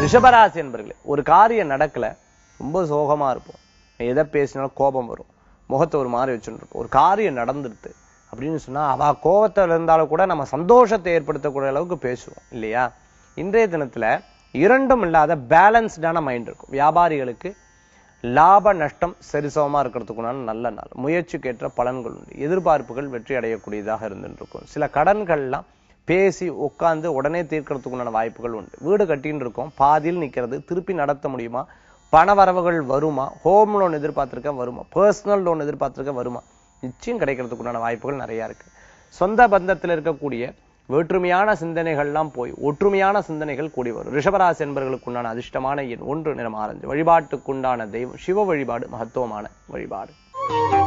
ரிஷபராசி என்பர்களே ஒரு காரியம் நடக்கல ரொம்ப சோகமா இருப்போம் எதை பேசினாலும் கோபம் வரும் முகத்தை ஒரு மாதிரி வச்சுட்டு இருப்போம் ஒரு காரியம் நடந்துருது அப்படின்னு சொன்னா அவ கோபத்துல இருந்தாலும் கூட நம்ம சந்தோஷத்தை ஏற்படுத்தக்கூடிய அளவுக்கு பேசுவோம் இல்லையா இன்றைய தினத்துல இரண்டும் இல்லாத பேலன்ஸ்டான மைண்ட் இருக்கும் வியாபாரிகளுக்கு லாப நஷ்டம் சரிசமமா இருக்கிறதுக்குனால நல்ல நாள் முயற்சிக்கேற்ற பலன்கள் உண்டு எதிர்பார்ப்புகள் வெற்றி அடையக்கூடியதாக இருந்துட்டு இருக்கும் சில கடன்கள்லாம் பேசி உட்கார்ந்து உடனே தீர்க்கறதுக்குண்டான வாய்ப்புகள் உண்டு வீடு கட்டின்னு இருக்கோம் பாதியில் நிக்கிறது திருப்பி நடத்த முடியுமா பண வரவுகள் வருமா ஹோம் லோன் எதிர்பார்த்திருக்க வருமா பர்சனல் லோன் எதிர்பார்த்திருக்க வருமா நிச்சயம் கிடைக்கிறதுக்குண்டான வாய்ப்புகள் நிறைய இருக்கு சொந்த பந்தத்தில் இருக்கக்கூடிய வேற்றுமையான சிந்தனைகள்லாம் போய் ஒற்றுமையான சிந்தனைகள் கூடி வரும் ரிஷபராசி என்பவர்களுக்கு உண்டான அதிர்ஷ்டமான எண் ஒன்று நிறம் ஆரஞ்சு வழிபாட்டுக்குண்டான தெய்வம் சிவ வழிபாடு மகத்துவமான வழிபாடு